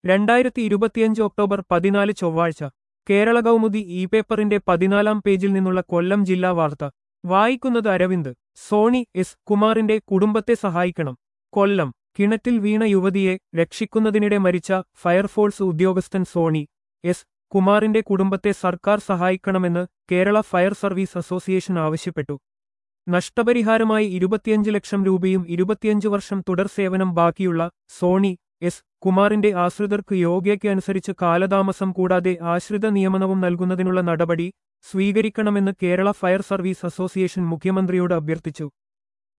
രണ്ടായിരത്തി ഇരുപത്തിയഞ്ച് ഒക്ടോബർ പതിനാല് ചൊവ്വാഴ്ച കേരള കൗമുദി ഇ പേപ്പറിന്റെ പതിനാലാം പേജിൽ നിന്നുള്ള കൊല്ലം ജില്ലാ വാർത്ത വായിക്കുന്നത് അരവിന്ദ് സോണി എസ് കുമാറിന്റെ കുടുംബത്തെ സഹായിക്കണം കൊല്ലം കിണറ്റിൽ വീണ യുവതിയെ രക്ഷിക്കുന്നതിനിടെ മരിച്ച ഫയർഫോഴ്സ് ഉദ്യോഗസ്ഥൻ സോണി എസ് കുമാറിന്റെ കുടുംബത്തെ സർക്കാർ സഹായിക്കണമെന്ന് കേരള ഫയർ സർവീസ് അസോസിയേഷൻ ആവശ്യപ്പെട്ടു നഷ്ടപരിഹാരമായി ഇരുപത്തിയഞ്ച് ലക്ഷം രൂപയും ഇരുപത്തിയഞ്ച് വർഷം തുടർ സേവനം ബാക്കിയുള്ള സോണി എസ് കുമാറിന്റെ ആശ്രിതർക്ക് യോഗ്യയ്ക്ക് അനുസരിച്ച് കാലതാമസം കൂടാതെ ആശ്രിത നിയമനവും നൽകുന്നതിനുള്ള നടപടി സ്വീകരിക്കണമെന്ന് കേരള ഫയർ സർവീസ് അസോസിയേഷൻ മുഖ്യമന്ത്രിയോട് അഭ്യർത്ഥിച്ചു